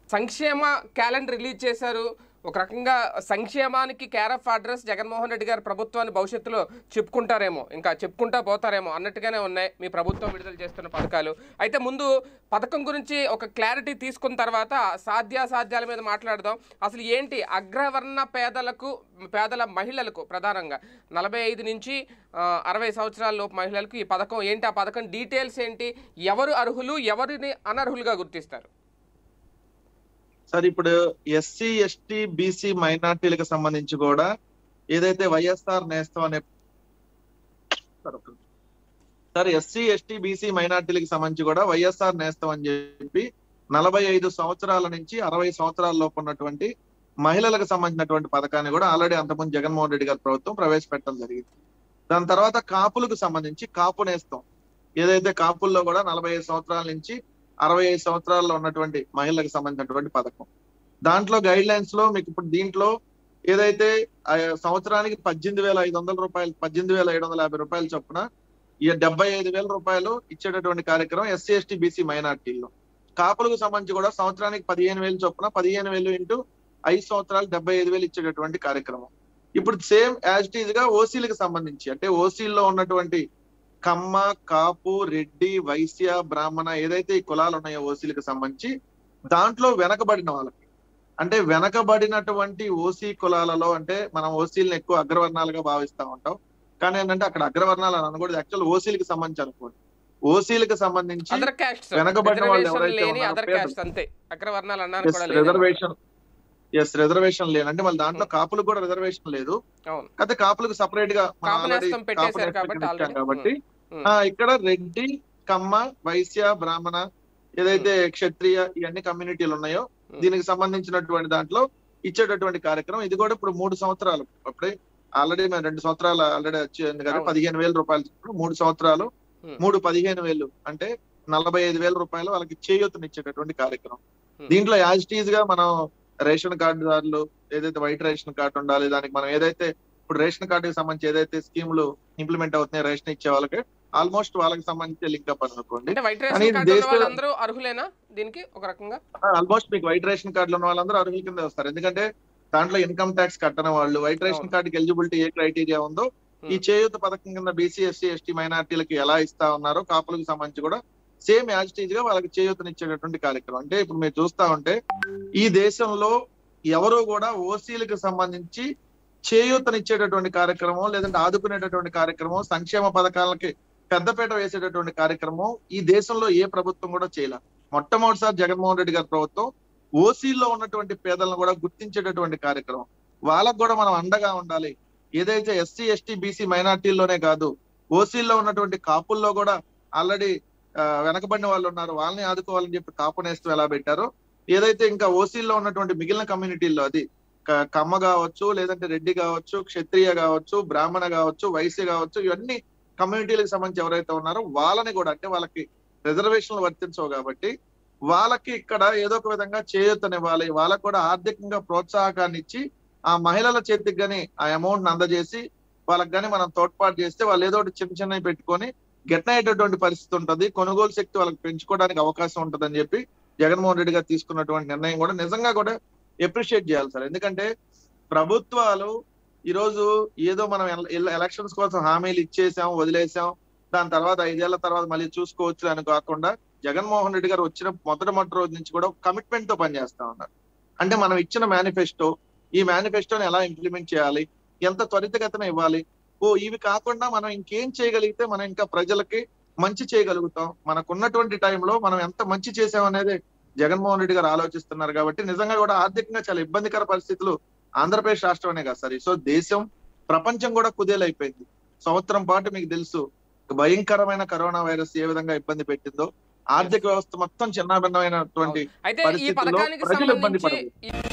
సంక్షేమ calendar release చేశారు ఒక రకంగా సంక్షేమానికి care of address Jaganmohan Reddy గారి ప్రభుత్వాన్ని భవిష్యత్తులో చెప్పుకుంటారేమో ఇంకా చెప్పుకుంటా పోతారేమో అన్నట్టుగానే ఉన్నాయి మీ ప్రభుత్వం విడుదల చేస్తున్న పథకాలు అయితే ముందు పథకం గురించి ఒక క్లారిటీ తీసుకున్న తర్వాత సాధ్యాసాధ్యాల మీద మాట్లాడదాం అసలు ఏంటి అగ్రవర్ణ పేదలకు పేదల మహిళలకు ప్రధానంగా నలభై ఐదు నుంచి ఆ, అరవై సంవత్సరాల లోపు మహిళలకు ఈ పథకం ఏంటి ఆ పథకం డీటెయిల్స్ ఏంటి ఎవరు అర్హులు ఎవరిని అనర్హులుగా గుర్తిస్తారు సార్ ఇప్పుడు ఎస్సీ ఎస్టీ బీసీ మైనార్టీలకు సంబంధించి కూడా ఏదైతే వైఎస్ఆర్ నేస్తం అనే సార్ ఒక్క నిమిషం. సార్ ఎస్సీ ఎస్టీ బీసీ మైనార్టీలకు సంబంధించి కూడా వైఎస్ఆర్ నేస్తం అని చెప్పి నలభై ఐదు సంవత్సరాల నుంచి అరవై సంవత్సరాల లోపు ఉన్నటువంటి మహిళలకు సంబంధించినటువంటి పథకాన్ని కూడా ఆల్రెడీ అంతకుముందు జగన్మోహన్ రెడ్డి గారి ప్రభుత్వం ప్రవేశపెట్టడం జరిగింది దాని తర్వాత కాపులకు సంబంధించి కాపు నేస్తం ఏదైతే కాపుల్లో కూడా నలభై ఐదు సంవత్సరాల నుంచి అరవై ఐదు సంవత్సరాల్లో ఉన్నటువంటి మహిళలకు సంబంధించినటువంటి పథకం దాంట్లో గైడ్ లైన్స్ లో మీకు ఇప్పుడు దీంట్లో ఏదైతే ఆ సంవత్సరానికి పద్దెనిమిది వేల ఐదు వందల రూపాయలు పద్దెనిమిది వేల ఏడు వందల యాభై రూపాయల చొప్పున ఈ డెబ్బై ఐదు వేల రూపాయలు ఇచ్చేటటువంటి కార్యక్రమం ఎస్సీ ఎస్టీ బీసీ మైనార్టీల్లో కాపులకు సంబంధించి కూడా సంవత్సరానికి పదిహేను వేలు చొప్పున పదిహేను వేలు ఇంటూ ఐదు సంవత్సరాలు డెబ్బై ఐదు వేలు ఇచ్చేటటువంటి కార్యక్రమం ఇప్పుడు సేమ్ యాజ్ ఇట్ ఈజ్ గా ఓసీలకు సంబంధించి అంటే ఓసీల్లో ఉన్నటువంటి కమ్మ కాపు రెడ్డి వైశ్య బ్రాహ్మణ ఏదైతే ఈ కులాలు ఉన్నాయో ఓసీలకు సంబంధించి దాంట్లో వెనకబడిన వాళ్ళకి అంటే వెనకబడినటువంటి ఓసీ కులాలలో అంటే మనం ఓసీలను ఎక్కువ అగ్రవర్ణాలుగా భావిస్తా ఉంటాం కానీ ఏంటంటే అక్కడ అగ్రవర్ణాలు అని అనకూడదు యాక్చువల్ ఓసీలకు సంబంధించి అనుకోండి ఓసీలకు సంబంధించి అదర్ క్యాస్ట్ వెనకబడిన వాళ్ళు ఎవరైతే లేని ఉన్నారో అదర్ పేదలు. క్యాస్ట్ అంతే అగ్రవర్ణాలు అన్నాను కూడా లేదు రిజర్వేషన్ ఎస్ రిజర్వేషన్ లేదు అంటే మళ్ళీ దాంట్లో కాపులకు కూడా రిజర్వేషన్ లేదు అవును అయితే కాపులకు సపరేట్ గా మనం కాపు already నేస్తం పెట్టేశారు కాపు నేస్తం కాబట్టి ఇచ్చాం already. కాబట్టి ఉమ్. ఆ ఇక్కడ రెడ్డి కమ్మ వైశ్య బ్రాహ్మణ ఏదైతే క్షత్రియ ఇవన్నీ కమ్యూనిటీలు ఉన్నాయో Hmm. దీనికి సంబంధించినటువంటి దాంట్లో ఇచ్చేటటువంటి కార్యక్రమం ఇది కూడా ఇప్పుడు మూడు సంవత్సరాలు అప్పుడే ఆల్రెడీ మేము రెండు సంవత్సరాలు ఆల్రెడీ వచ్చింది కదా అవును. పదిహేను వేల రూపాయలు చొప్పున మూడు సంవత్సరాలు Hmm. మూడు పదిహేను వేలు అంటే నలభై ఐదు వేల రూపాయలు వాళ్ళకి చేయూతనిచ్చేటటువంటి కార్యక్రమం Hmm. దీంట్లో యాజ్ టీజ్ గా మనం రేషన్ కార్డుదారులు ఏదైతే వైట్ రేషన్ కార్డు ఉండాలి దానికి మనం ఏదైతే ఇప్పుడు రేషన్ కార్డుకి సంబంధించి ఏదైతే స్కీములు ఇంప్లిమెంట్ అవుతున్నాయి రేషన్ ఇచ్చే వాళ్ళకి ఆల్మోస్ట్ వాళ్ళకి సంబంధించి లింక్ అప్ అనుకోండి అంటే వైట్ కానీ రేషన్ ఇది కార్డు ఉన్న దేశ- వాళ్ళందరూ అర్హులేనా దీనికి ఒక రకంగా ఆల్మోస్ట్ మీకు వైట్ రేషన్ కార్డులు ఉన్న వాళ్ళందరూ అర్హుల కింద వస్తారు ఎందుకంటే దాంట్లో ఇన్కమ్ ట్యాక్స్ కట్టని వాళ్ళు వైట్ రేషన్ అవును. కార్డుకి ఎలిజిబిలిటీ ఏ క్రైటీరియా ఉందో ఈ Hmm. చేయూత పథకం కింద బీసీ ఎస్సీ ఎస్టీ మైనార్టీలకి ఎలా ఇస్తా ఉన్నారో కాపులకు సంబంధించి కూడా సేమ్ యాజ్ టీజ్ గా వాళ్ళకి చేయూతనిచ్చేటటువంటి కార్యక్రమం అంటే ఇప్పుడు మీరు చూస్తా ఉంటే ఈ దేశంలో ఎవరు కూడా ఓసీలకు సంబంధించి చేయూతనిచ్చేటటువంటి కార్యక్రమం లేదంటే ఆదుకునేటటువంటి కార్యక్రమం సంక్షేమ పథకాలకి పెద్దపీట వేసేటటువంటి కార్యక్రమం ఈ దేశంలో ఏ ప్రభుత్వం కూడా చేయలే మొట్టమొదటిసారి జగన్మోహన్ రెడ్డి గారి ప్రభుత్వం ఓసీల్లో ఉన్నటువంటి పేదలను కూడా గుర్తించేటటువంటి కార్యక్రమం వాళ్ళకు కూడా మనం అండగా ఉండాలి ఏదైతే ఎస్సీ ఎస్టీ బీసీ మైనార్టీల్లోనే కాదు ఓసీల్లో ఉన్నటువంటి కాపుల్లో కూడా ఆల్రెడీ వెనకబడిన వాళ్ళు ఉన్నారు వాళ్ళని ఆదుకోవాలని చెప్పి కాపు నేస్తం ఎలా పెట్టారో ఏదైతే ఇంకా ఓసీల్లో ఉన్నటువంటి మిగిలిన కమ్యూనిటీల్లో అది క- కమ్మ కావచ్చు లేదంటే రెడ్డి కావచ్చు క్షత్రియ కావచ్చు బ్రాహ్మణ కావచ్చు వైశ్య కావచ్చు ఇవన్నీ కమ్యూనిటీలకు సంబంధించి ఎవరైతే ఉన్నారో వాళ్ళని కూడా అంటే వాళ్ళకి రిజర్వేషన్లు వర్తించవు కాబట్టి వాళ్ళకి ఇక్కడ ఏదో ఒక విధంగా చేయూతనివ్వాలి వాళ్ళకు కూడా ఆర్థికంగా ప్రోత్సాహకాన్ని ఇచ్చి ఆ మహిళల చేతికి గాని ఆ అమౌంట్ అందజేసి వాళ్ళకి గాని మనం తోడ్పాటు చేస్తే వాళ్ళు ఏదో ఒకటి చిన్న చిన్నవి పెట్టుకొని గెట్ అయ్యేటటువంటి పరిస్థితి ఉంటది కొనుగోలు శక్తి వాళ్ళకి పెంచుకోవడానికి అవకాశం ఉంటదని చెప్పి జగన్మోహన్ రెడ్డి గారు తీసుకున్నటువంటి నిర్ణయం కూడా నిజంగా కూడా ఎప్రిషియేట్ చేయాలి సార్ ఎందుకంటే ప్రభుత్వాలు ఈ రోజు ఏదో మనం ఎల- ఎలక్షన్స్ కోసం హామీలు ఇచ్చేసాం వదిలేసాం దాని తర్వాత ఐదేళ్ల తర్వాత మళ్ళీ చూసుకోవచ్చు అని కాకుండా జగన్మోహన్ రెడ్డి గారు వచ్చిన మొదటి మొదటి రోజు నుంచి కూడా కమిట్మెంట్ తో పనిచేస్తా ఉన్నారు అంటే మనం ఇచ్చిన మేనిఫెస్టో ఈ మేనిఫెస్టోని ఎలా ఇంప్లిమెంట్ చేయాలి ఎంత త్వరితగతిన ఇవ్వాలి ఓ ఇవి కాకుండా మనం ఇంకేం చేయగలిగితే మనం ఇంకా ప్రజలకి మంచి చేయగలుగుతాం మనకున్నటువంటి టైంలో మనం ఎంత మంచి చేసాం అనేది జగన్మోహన్ రెడ్డి గారు ఆలోచిస్తున్నారు కాబట్టి నిజంగా కూడా ఆర్థికంగా చాలా ఇబ్బందికర పరిస్థితులు ఆంధ్రప్రదేశ్ రాష్ట్రమే కాదు సార్ సో దేశం ప్రపంచం కూడా కుదేలైపోయింది సంవత్సరం పాటు మీకు తెలుసు భయంకరమైన కరోనా వైరస్ ఏ విధంగా ఇబ్బంది పెట్టిందో ఆర్థిక వ్యవస్థ మొత్తం చిన్నాభిన్నమైనటువంటి అయితే ఈ పరిస్థితుల్లో పథకానికి ప్రజలు ఇబ్బంది సంబంధించి పడరు. ఈ